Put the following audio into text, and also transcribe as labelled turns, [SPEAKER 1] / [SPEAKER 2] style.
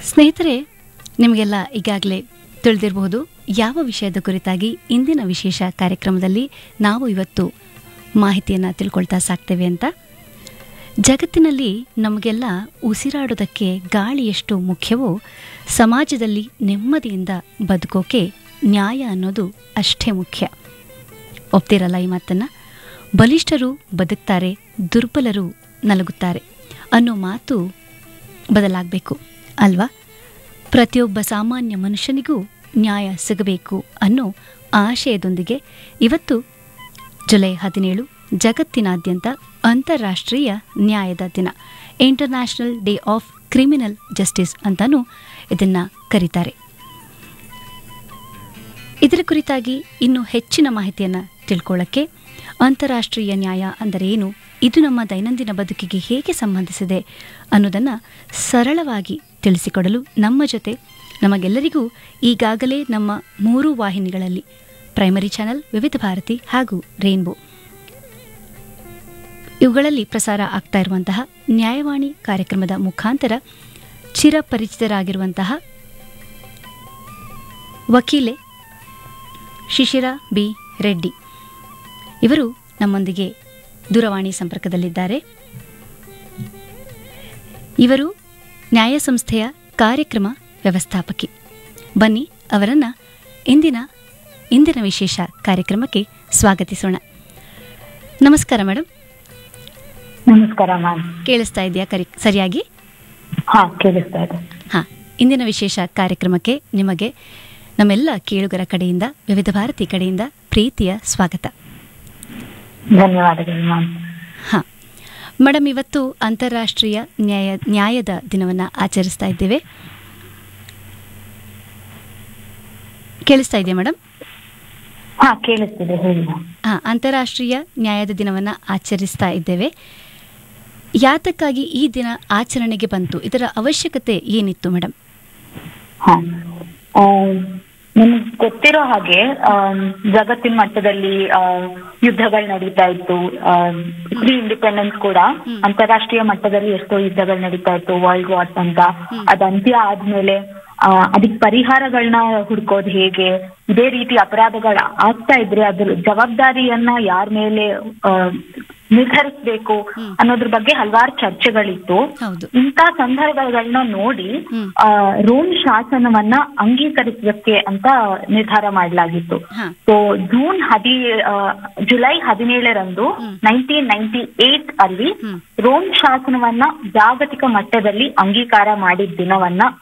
[SPEAKER 1] ಸ್ನೇಹಿತರೆ ನಿಮಗೆಲ್ಲ ಈಗಾಗಲೇ ತಿಳಿದಿರಬಹುದು ಯಾವ ವಿಷಯದ ಕುರಿತಾಗಿ ಇಂದಿನ ವಿಶೇಷ ಕಾರ್ಯಕ್ರಮದಲ್ಲಿ ನಾವು ಇವತ್ತು ಮಾಹಿತಿಯನ್ನು ತಿಳ್ಕೊಳ್ತಾ ಸಾಕ್ತೇವೆ ಅಂತ ಜಗತ್ತಿನಲ್ಲಿ ನಮಗೆಲ್ಲ ಉಸಿರಾಡೋದಕ್ಕೆ ಗಾಳಿ ಎಷ್ಟು ಮುಖ್ಯವೋ ಸಮಾಜದಲ್ಲಿ ನೆಮ್ಮದಿಯಿಂದ ಬದುಕೋಕೆ ನ್ಯಾಯ ಅನ್ನೋದು ಅಷ್ಟೇ ಮುಖ್ಯ ಒಪ್ತಿರಲ್ಲ ಈ ಮಾತನ್ನು ಬಲಿಷ್ಠರು ಬದುಕ್ತಾರೆ ದುರ್ಬಲರು ನಲಗುತ್ತಾರೆ ಅನ್ನೋ ಮಾತು ಬದಲಾಗಬೇಕು ಅಲ್ವಾ ಪ್ರತಿಯೊಬ್ಬ ಸಾಮಾನ್ಯ ಮನುಷ್ಯನಿಗೂ ನ್ಯಾಯ ಸಿಗಬೇಕು ಅನ್ನೋ ಆಶಯದೊಂದಿಗೆ ಇವತ್ತು ಜುಲೈ ಹದಿನೇಳು ಜಗತ್ತಿನಾದ್ಯಂತ ಅಂತಾರಾಷ್ಟ್ರೀಯ ನ್ಯಾಯದ ದಿನ international day of criminal justice ಅಂತಾನೂ ಇದನ್ನು ಕರೀತಾರೆ ಇದರ ಕುರಿತಾಗಿ ಇನ್ನೂ ಹೆಚ್ಚಿನ ಮಾಹಿತಿಯನ್ನು ತಿಳ್ಕೊಳ್ಳೋಕ್ಕೆ ಅಂತಾರಾಷ್ಟ್ರೀಯ ನ್ಯಾಯ ಅಂದರೆ ಏನು ಇದು ನಮ್ಮ ದೈನಂದಿನ ಬದುಕಿಗೆ ಹೇಗೆ ಸಂಬಂಧಿಸಿದೆ ಅನ್ನೋದನ್ನು ಸರಳವಾಗಿ ತಿಳಿಸಿಕೊಡಲು ನಮ್ಮ ಜೊತೆ ನಮಗೆಲ್ಲರಿಗೂ ಈಗಾಗಲೇ ನಮ್ಮ ಮೂರು ವಾಹಿನಿಗಳಲ್ಲಿ ಪ್ರೈಮರಿ ಚಾನೆಲ್ ವಿವಿಧ ಭಾರತಿ ಹಾಗೂ ರೇನ್ಬೋ ಇವುಗಳಲ್ಲಿ ಪ್ರಸಾರ ಆಗ್ತಾ ಇರುವಂತಹ ನ್ಯಾಯವಾಣಿ ಕಾರ್ಯಕ್ರಮದ ಮುಖಾಂತರ ಚಿರಪರಿಚಿತರಾಗಿರುವಂತಹ ವಕೀಲೆ ಶಿಶಿರಾ ಬಿ ರೆಡ್ಡಿ ಇವರು ನಮ್ಮೊಂದಿಗೆ ದೂರವಾಣಿ ಸಂಪರ್ಕದಲ್ಲಿದ್ದಾರೆ ಇವರು ನ್ಯಾಯ ಸಂಸ್ಥೆಯ ಕಾರ್ಯಕ್ರಮ ವ್ಯವಸ್ಥಾಪಕಿ ಬನ್ನಿ ಅವರನ್ನ ಇಂದಿನ ಇಂದಿನ ವಿಶೇಷ ಕಾರ್ಯಕ್ರಮಕ್ಕೆ ಸ್ವಾಗತಿಸೋಣ ನಮಸ್ಕಾರ ಮೇಡಮ್
[SPEAKER 2] ನಮಸ್ಕಾರ ಮ್ಯಾಮ್
[SPEAKER 1] ಕೇಳಿಸ್ತಾ ಇದೆಯಾ ಕರಿ ಸರಿಯಾಗಿ
[SPEAKER 2] ಹಾ ಕೇಳಿಸ್ತಾ ಇದೆ
[SPEAKER 1] ಹಾ ಇಂದಿನ ವಿಶೇಷ ಕಾರ್ಯಕ್ರಮಕ್ಕೆ ನಿಮಗೆ ನಮ್ಮೆಲ್ಲ ಕೇಳುಗರ ಕಡೆಯಿಂದ ವಿವಿಧ ಭಾರತಿ ಕಡೆಯಿಂದ ಪ್ರೀತಿಯ ಸ್ವಾಗತ
[SPEAKER 2] ಧನ್ಯವಾದಗಳು ಮ್ಯಾಮ್
[SPEAKER 1] ಹಾ ಮೇಡಮ್ ಇವತ್ತು ಅಂತಾರಾಷ್ಟ್ರೀಯ ನ್ಯಾಯ ನ್ಯಾಯದ ದಿನವನ್ನು ಆಚರಿಸ್ತಾ ಇದ್ದೇವೆ ಕೇಳಿಸ್ತಾ ಇದೆಯಾ ಮೇಡಮ್
[SPEAKER 2] ಹಾ ಕೇಳಿಸ್ತಿದೆ ಹೇಳಿ ಮ್ಯಾಮ್
[SPEAKER 1] ಹಾ ಅಂತಾರಾಷ್ಟ್ರೀಯ ನ್ಯಾಯದ ದಿನವನ್ನು ಆಚರಿಸ್ತಾ ಇದ್ದೇವೆ ಯಾತಕ್ಕಾಗಿ ಈ ದಿನ ಆಚರಣೆಗೆ ಬಂತು ಇದರ ಅವಶ್ಯಕತೆ ಏನಿತ್ತು ಮೇಡಮ್
[SPEAKER 2] ಹಾ ನಮ್ಗೆ ಗೊತ್ತಿರೋ ಹಾಗೆ ಆಮ್, ಜಗತ್ತಿನ ಮಟ್ಟದಲ್ಲಿ ಯುದ್ಧಗಳು ನಡೀತಾ ಇತ್ತು ಪ್ರೀ ಇಂಡಿಪೆಂಡೆನ್ಸ್ ಕೂಡ
[SPEAKER 1] ಹ್ಮ್.
[SPEAKER 2] ಅಂತಾರಾಷ್ಟ್ರೀಯ ಮಟ್ಟದಲ್ಲಿ ಎಷ್ಟೋ ಯುದ್ಧಗಳು ನಡೀತಾ ಇತ್ತು ವರ್ಲ್ಡ್ ವಾರ್ಸ್ ಅಂತ
[SPEAKER 1] ಹ್ಮ್.
[SPEAKER 2] ಅದ್ ಅಂತ್ಯ ಆದ್ಮೇಲೆ ಆ, ಅದಕ್ ಪರಿಹಾರಗಳನ್ನ ಹುಡ್ಕೋದು ಹೇಗೆ ಇದೇ ರೀತಿ ಅಪರಾಧಗಳು ಆಗ್ತಾ ಇದ್ರೆ ಅದ್ರ ಜವಾಬ್ದಾರಿಯನ್ನ ಯಾರ ಮೇಲೆ ಆ, ನಿರ್ಧರಿಸ್ಬೇಕು
[SPEAKER 1] ಹ್ಮ್.
[SPEAKER 2] ಅನ್ನೋದ್ರ ಬಗ್ಗೆ ಹಲವಾರು ಚರ್ಚೆಗಳಿತ್ತು
[SPEAKER 1] ಹೌದು
[SPEAKER 2] ಇಂಥ ಸಂದರ್ಭಗಳನ್ನ ನೋಡಿ
[SPEAKER 1] ಹ್ಮ್.
[SPEAKER 2] ಆ, ರೋಮ್ ಶಾಸನವನ್ನ ಅಂಗೀಕರಿಸೋದಕ್ಕೆ ಅಂತ ನಿರ್ಧಾರ ಮಾಡಲಾಗಿತ್ತು
[SPEAKER 1] ಹಾ
[SPEAKER 2] ಸೊ ಜೂನ್ ಹದಿ ಆ, ಜುಲೈ ಹದಿನೇಳರಂದು
[SPEAKER 1] ಹ್ಮ್.
[SPEAKER 2] ನೈನ್ಟೀನ್ ನೈನ್ಟಿ ಏಟ್ ಅಲ್ಲಿ
[SPEAKER 1] ಹ್ಮ್
[SPEAKER 2] ರೋಮ್ ಶಾಸನವನ್ನ ಜಾಗತಿಕ ಮಟ್ಟದಲ್ಲಿ ಅಂಗೀಕಾರ ಮಾಡಿದ ದಿನವನ್ನ